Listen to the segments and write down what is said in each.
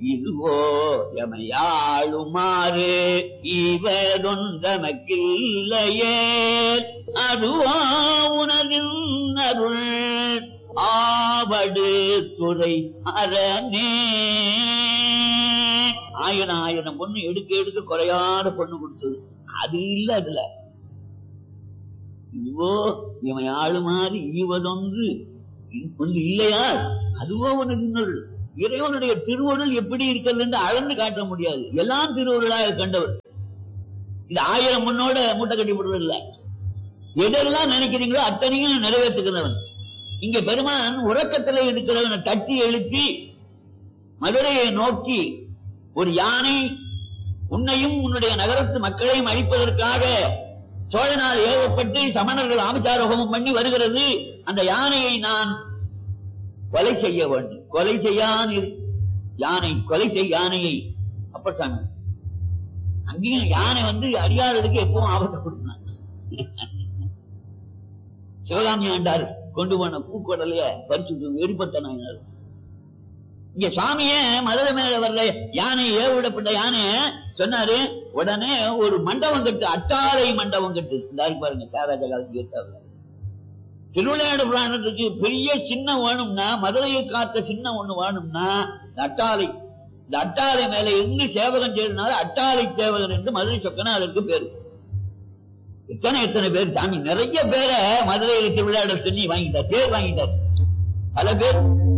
இதுவோ எமையாளுமாறு இவரொன்றமக்கில்லையே அதுவோ உனதின் அருள் ஆவடு துறை அரணே ஆயிரம் ஆயிரம் பொண்ணு எடுக்க எடுக்க குறையாத பொண்ணு கொடுத்தது அது இல்ல அதுல இதுவோ இவன் ஆளுமாறு ஈவதொன்று ஒன்று இல்லையா அதுவோ உனக்கு இன்னொரு இறைவனுடைய திருவுருள் எப்படி இருக்கிறது என்று அளந்து காட்ட முடியாது எல்லாம் திருவுருளாக கண்டவர் இது ஆயிரம் முன்னோட மூட்டை கட்டி போடுவது இல்ல எதெல்லாம் நினைக்கிறீங்களோ அத்தனையும் நிறைவேற்றுகிறவன் இங்க பெருமான் உறக்கத்தில் இருக்கிறவனை தட்டி எழுப்பி மதுரையை நோக்கி ஒரு யானை உன்னையும் உன்னுடைய நகரத்து மக்களையும் அழிப்பதற்காக சோழனால் ஏவப்பட்டு சமணர்கள் ஆபிச்சாரோகமும் பண்ணி வருகிறது அந்த யானையை நான் கொலை செய்ய வேண்டும் கொலை செய்யான் இரு. யானை கொலை செய் யானையை அப்பட்டாங்க அங்கேயும் யானை வந்து அறியாததுக்கு எப்பவும் ஆபத்தை கொடுத்தாங்க சிவகாமி ஆண்டார் கொண்டு போன பூக்கடலைய பறிச்சு வெடிப்பட்ட நாயினார் இங்க சாமியே மதுரை மேல வரல யானை ஏவிடப்பட்ட யானை சொன்னாரு உடனே ஒரு மண்டபம் கட்டு அட்டாளை மண்டபம் கட்டு இந்த பாருங்க தியாகராஜ காலத்துக்கு ஏற்றாப்புல திருவிளையாடு புராணத்துக்கு பெரிய சின்ன வேணும்னா மதுரையை காத்த சின்ன ஒண்ணு வேணும்னா இந்த அட்டாளை இந்த அட்டாளை மேல இருந்து சேவகம் செய்தனால அட்டாளை சேவகன் என்று மதுரை சொக்கனா அதற்கு பேரு எத்தனை எத்தனை பேர் சாமி நிறைய பேரை மதுரையில் திருவிளையாட சொல்லி வாங்கிட்டார் பேர் வாங்கிட்டார் பல பேர்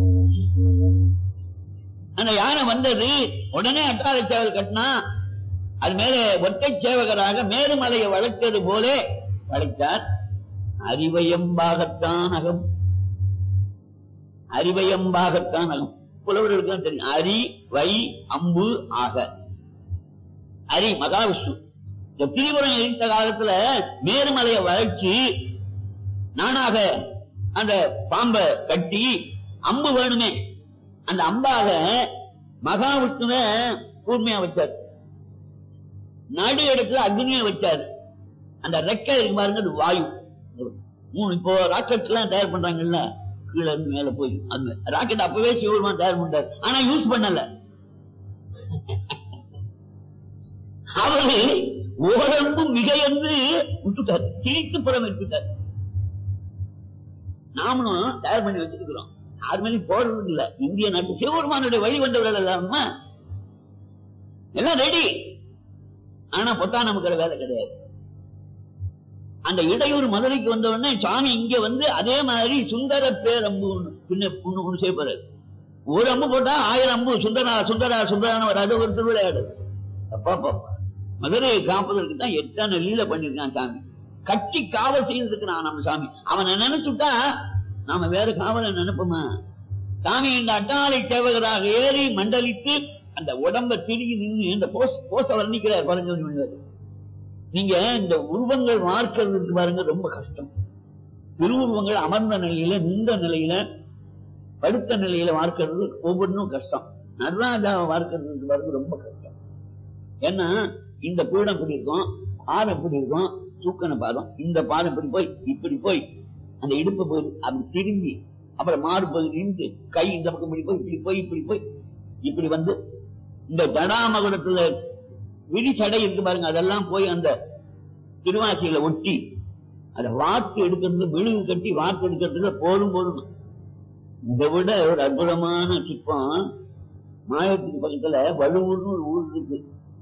அந்த யானை வந்தது உடனே அட்டாளை சேவல் கட்டினா அது மேலே ஒற்றை சேவகராக மேருமலையை வளர்த்தது போலே வளைத்தார் அறிவயம்பாகத்தான் அகம் அறிவயம்பாகத்தான் அகம் புலவர்களுக்கு தான் தெரியும் அரி வை அம்பு ஆக அரி மகாவிஷ்ணு இந்த திரிபுரம் இருந்த காலத்துல மேருமலையை வளைச்சு நானாக அந்த பாம்பை கட்டி அம்பு வேணுமே அந்த அம்பாக மகாவிஷ்ணுவ கூர்மையா வச்சார் நடு இடத்துல அக்னியை வச்சார் அந்த ரெக்கை இருக்கு பாருங்க அது வாயு மூணு இப்போ ராக்கெட் எல்லாம் தயார் பண்றாங்கல்ல கீழே இருந்து மேல போய் அந்த ராக்கெட் அப்பவே சிவபெருமான் தயார் பண்றாரு ஆனா யூஸ் பண்ணல அவரு ஓரம்பு மிக என்று விட்டுட்டார் கிழித்து புறம் விட்டுட்டார் நாமளும் தயார் பண்ணி வச்சிருக்கிறோம் யார் மேலேயும் போடுறது இல்ல இந்திய நாட்டு சிவபெருமானுடைய வழி வந்தவர்கள் இல்லாம எல்லாம் ரெடி ஆனா பொத்தா நமக்கு வேலை கிடையாது அந்த இடையூர் மதுரைக்கு வந்த உடனே சாமி இங்க வந்து அதே மாதிரி சுந்தர பேரம்பு ஒண்ணு பின்ன ஒண்ணு ஒண்ணு செய்யப்படுறாரு ஒரு அம்பு போட்டா ஆயிரம் அம்பு சுந்தரா சுந்தரா சுந்தரான வராது ஒரு திருவிளையாடு அப்பா பாப்பா மதுரையை காப்பதற்கு தான் எத்தனை லீல பண்ணிருக்கான் சாமி கட்டி காவல் செய்திருக்கிறான் நம்ம சாமி அவனை நினைச்சுட்டா நாம வேற காவலை நினைப்போமா சாமி இந்த அட்டாளை சேவகராக ஏறி மண்டலித்து அந்த உடம்ப திருகி நின்று இந்த போஸ் போச வர்ணிக்கிறார் பரஞ்சோதி மனிதர் நீங்க இந்த உருவங்கள் வார்க்கிறதுக்கு பாருங்க ரொம்ப கஷ்டம் திருவுருவங்கள் அமர்ந்த நிலையில நின்ற நிலையில படுத்த நிலையில வார்க்கிறது ஒவ்வொன்றும் கஷ்டம் நடராஜாவை வார்க்கிறதுக்கு பாருங்க ரொம்ப கஷ்டம் ஏன்னா இந்த பீடம் இப்படி இருக்கும் பாதம் இப்படி இருக்கும் தூக்கன பாதம் இந்த பாதம் இப்படி போய் இப்படி போய் அந்த இடுப்பு போய் அப்படி திரும்பி அப்புறம் மாறு போய் நின்று கை இந்த பக்கம் இப்படி போய் இப்படி போய் இப்படி போய் இப்படி வந்து இந்த ஜடாமகுடத்துல விழி சடை இருக்கு பாருங்க அதெல்லாம் போய் அந்த திருவாசியில ஒட்டி அதை வாக்கு எடுக்கிறது விழுகு கட்டி வாக்கு எடுக்கிறதுல போதும் போதும் இதை விட ஒரு அற்புதமான சிற்பம் மாயத்துக்கு பக்கத்துல வலுவூர்னு ஒரு ஊர் இருக்கு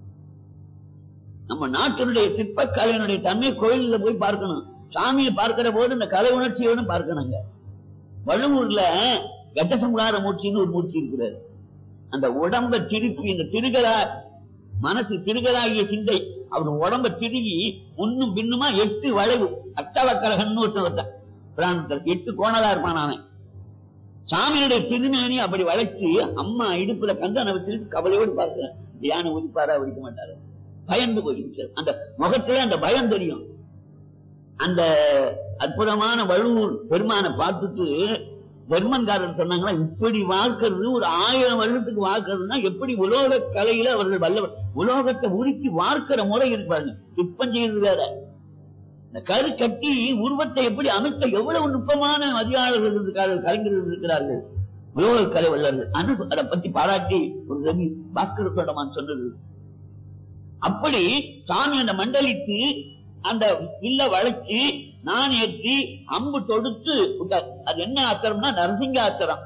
நம்ம நாட்டினுடைய சிற்பக்கலையினுடைய தன்மை கோயில்ல போய் பார்க்கணும் சாமியை பார்க்கிற போது இந்த கலை உணர்ச்சியோட பார்க்கணுங்க வள்ளுவூர்ல கட்டசம்ஹார மூர்த்தின்னு ஒரு மூர்த்தி இருக்கிறார் அந்த உடம்ப திருப்பி இந்த திருகரா மனசு திருகராகிய சிந்தை அவர் உடம்ப திருகி முன்னும் பின்னுமா எட்டு வளைவு அட்டவக்கரகன்னு ஒருத்தன் ஒருத்தன் பிராணத்தில் எட்டு கோணலா இருப்பான் அவன் சாமியுடைய திருமேனி அப்படி வளைச்சு அம்மா இடுப்புல கந்தனை வச்சுட்டு கவலையோடு பார்க்கிறேன் தியானம் ஒதுப்பாரா ஒழிக்க மாட்டாரு பயந்து போயிருக்கிறார் அந்த முகத்துல அந்த பயம் தெரியும் அந்த அற்புதமான வழுவூர் பெருமானை பார்த்துட்டு ஜெர்மன்காரர் சொன்னாங்களா இப்படி வாக்குறது ஒரு ஆயிரம் வருடத்துக்கு வாக்குறதுன்னா எப்படி உலோக கலையில அவர்கள் வல்லவர் உலோகத்தை உருக்கி வார்க்கிற முறை இருப்பாங்க சிற்பம் செய்யறது வேற இந்த கரு கட்டி உருவத்தை எப்படி அமைத்த எவ்வளவு நுட்பமான மதியாளர்கள் இருக்கிறார்கள் கலைஞர்கள் இருக்கிறார்கள் உலக கலை வல்லர்கள் அனு அதை பத்தி பாராட்டி ஒரு ரவி பாஸ்கர சோடமான் சொன்னது அப்படி சாமி அந்த மண்டலித்து அந்த வில்ல வளைச்சு நான் ஏற்றி அம்பு தொடுத்து விட்டார். அது என்ன ஆத்திரம்னா நரசிங்க ஆத்திரம்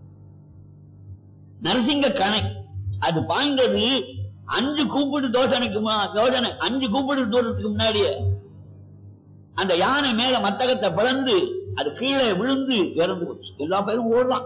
நரசிங்க கணை அது பாய்ந்தது அஞ்சு கூப்பிடு தோசனைக்கு மு- தோசனை அஞ்சு கூப்பிடு தூரத்துக்கு முன்னாடியே அந்த யானை மேல மத்தகத்தை பிளந்து அது கீழே விழுந்து இறந்து போச்சு எல்லா பேரும் ஓடுறான்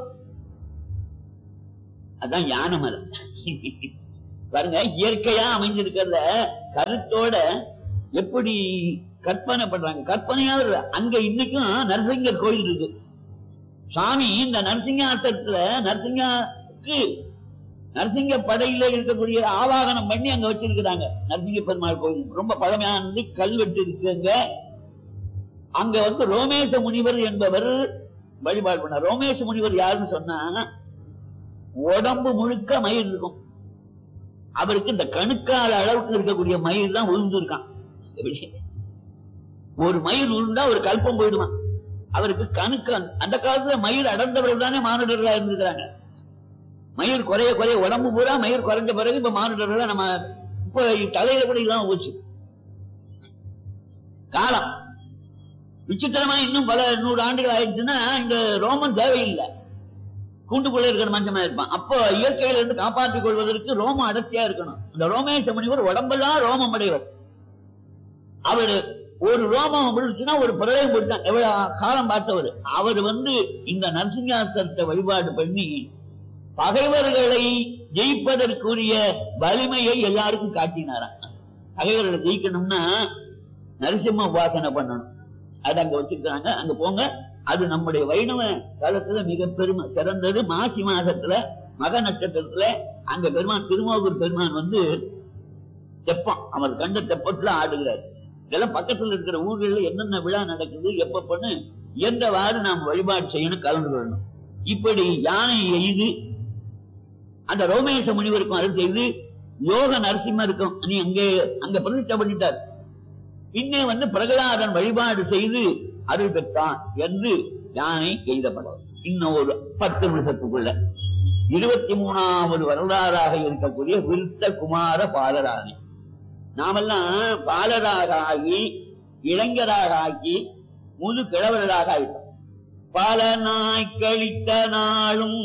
அதான் யானை மரம் பாருங்க இயற்கையா அமைஞ்சிருக்கிறத கருத்தோட எப்படி கற்பனை பண்றாங்க கற்பனையா இல்ல அங்க இன்னைக்கும் நரசிங்கர் கோயில் இருக்கு சாமி இந்த நரசிங்காசத்துல நரசிங்கக்கு நரசிங்க படையில இருக்கக்கூடிய ஆவாகனம் பண்ணி அங்க வச்சிருக்கிறாங்க நரசிங்க பெருமாள் கோயில் ரொம்ப பழமையானது கல்வெட்டு இருக்குங்க அங்க வந்து ரோமேச முனிவர் என்பவர் வழிபாடு பண்ண ரோமேச முனிவர் யாருன்னு சொன்னா உடம்பு முழுக்க மயிர் இருக்கும் அவருக்கு இந்த கணுக்கால அளவுக்கு இருக்கக்கூடிய மயிர் தான் உளுந்து இருக்கான் எப்படி? ஒரு மயிர் உளுந்தா ஒரு கல்பம் போயிடுவான் அவருக்கு கணுக்கு அந்த- அந்த காலத்துல மயிர் அடர்ந்தவர்கள் தானே மானுடர்களா இருந்திருக்கிறாங்க மயிர் குறைய குறைய உடம்பு பூரா மயிர் குறைஞ்ச பிறகு இப்ப மானுடர்களா நம்ம இப்ப தலையில கூட இல்லாம போச்சு காலம் விசித்திரமா இன்னும் பல நூறு ஆண்டுகள் ஆயிடுச்சுன்னா இந்த ரோமன் தேவையில்லை கூண்டுக்குள்ள இருக்கிற மஞ்சமா இருப்பான் அப்போ இயற்கையில இருந்து காப்பாற்றிக் கொள்வதற்கு ரோமம் அடர்த்தியா இருக்கணும் இந்த ரோமேச முனிவர் உடம்பெல்லாம் ரோமம் அடைவர் அவரு ஒரு ரோமம் விழுச்சுன்னா ஒரு பிரளயம் போட்டான் எவ்வளவு காலம் பார்த்தவர் அவர் வந்து இந்த நரசிங்காசனத்தை வழிபாடு பண்ணி பகைவர்களை ஜெயிப்பதற்குரிய வலிமையை எல்லாருக்கும் காட்டினாராம் பகைவர்களை ஜெயிக்கணும்னா நரசிம்ம உபாசனை பண்ணணும் அது அங்க வச்சிருக்காங்க அங்க போங்க அது நம்முடைய வைணவ காலத்துல மிக பெருமை சிறந்தது மாசி மாசத்துல மக நட்சத்திரத்துல அங்க பெருமான் திருமோகூர் பெருமான் வந்து தெப்பம் அவர் கண்ட தெப்பத்துல ஆடுகிறார் இதெல்லாம் பக்கத்துல இருக்கிற ஊர்கள்ல என்னென்ன விழா நடக்குது எப்ப பண்ணு எந்தவாறு நாம் வழிபாடு செய்யணும் கலந்து கொள்ளணும் இப்படி யானை எய்து அந்த ரோமேச முனிவருக்கும் அருள் செய்து யோக நரசிம்மருக்கும் நீ அங்கே அங்க பிரதிஷ்டை பண்ணிட்டார் பின்னே வந்து பிரகலாதன் வழிபாடு செய்து அருள் பெற்றான் என்று யானை எய்தப்படும் இன்னும் ஒரு பத்து நிமிஷத்துக்குள்ள இருபத்தி மூணாவது வரலாறாக இருக்கக்கூடிய விருத்த குமார பாலராணி நாமெல்லாம் பாலராக ஆகி இளைஞராக ஆகி முழு கிழவர்களாக ஆயிட்டோம் பல நாய் கழித்த நாளும்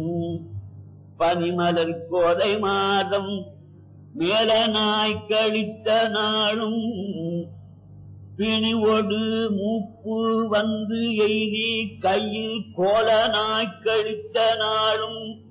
பனிமலர் கோதை மாதம் மேல நாய் கழித்த நாளும் பிணிவொடு மூப்பு வந்து எய்தி கையில் கோல நாய் கழித்த நாளும்